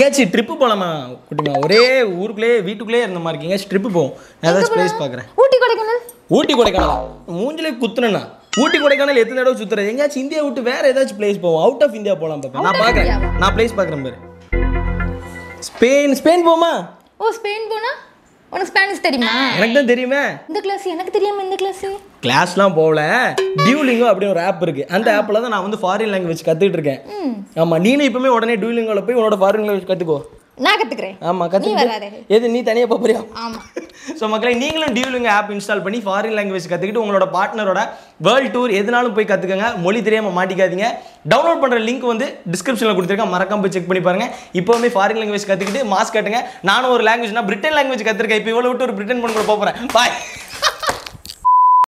எங்கேயாச்சும் ட்ரிப்பு போகலாமா குட்டிமா ஒரே ஊருக்குள்ளே வீட்டுக்குள்ளே இருந்த மாதிரி இருக்கீங்க ட்ரிப்பு போவோம் நான் ஏதாச்சும் பிளேஸ் பார்க்குறேன் ஊட்டி கொடைக்கானல் ஊட்டி கொடைக்கானல் மூஞ்சிலே குத்துனேண்ணா ஊட்டி கொடைக்கானல் எத்தனை தடவை சுற்றுறது எங்கேயாச்சும் இந்தியா விட்டு வேற ஏதாச்சும் பிளேஸ் போவோம் அவுட் ஆஃப் இந்தியா போகலாம் பாப்பா நான் பார்க்குறேன் நான் பிளேஸ் பார்க்குறேன் பாரு ஸ்பெயின் ஸ்பெயின் போமா ஓ ஸ்பெயின் போனா உனக்கு ஸ்பானிஷ் தெரியுமா எனக்கு தான் தெரியுமே இந்த கிளாஸ் எனக்கு தெரியாம இந்த கிளாஸ் கிளாஸ்லாம் போகல டியூலிங்கோ அப்படின்னு ஒரு ஆப் இருக்கு அந்த ஆப்பில் தான் நான் வந்து ஃபாரின் லாங்குவேஜ் கற்றுக்கிட்டு இருக்கேன் ஆமாம் நீனும் இப்போமே உடனே டியூலிங்கோவில் போய் உன்னோட ஃபாரின் லாங்குவேஜ் கற்றுக்கோ நான் கத்துக்கிறேன் ஆமாம் வராதே. கற்றுக்கிட்டு எது நீ தனியாக போறியா ஆமா ஸோ மக்களை நீங்களும் டியூலிங் ஆப் இன்ஸ்டால் பண்ணி ஃபாரின் லாங்குவேஜ் கற்றுக்கிட்டு உங்களோட பார்ட்னரோட வேர்ல்ட் டூர் எதுனாலும் போய் கற்றுக்கங்க மொழி தெரியாமல் மாட்டிக்காதீங்க டவுன்லோட் பண்ணுற லிங்க் வந்து டிஸ்கிரிப்ஷனில் கொடுத்துருக்கேன் மறக்காம போய் செக் பண்ணி பாருங்க இப்போவுமே ஃபாரின் லாங்குவேஜ் கற்றுக்கிட்டு மாஸ்க் கட்டுங்க நானும் ஒரு லாங்குவேஜ்னா பிரிட்டன் லாங்குவேஜ் கற்றுருக்கேன் இப்போ இவ்வளோ விட்டு ஒரு பிரிட்டன் பண்ண கூட போகிறேன் பாய்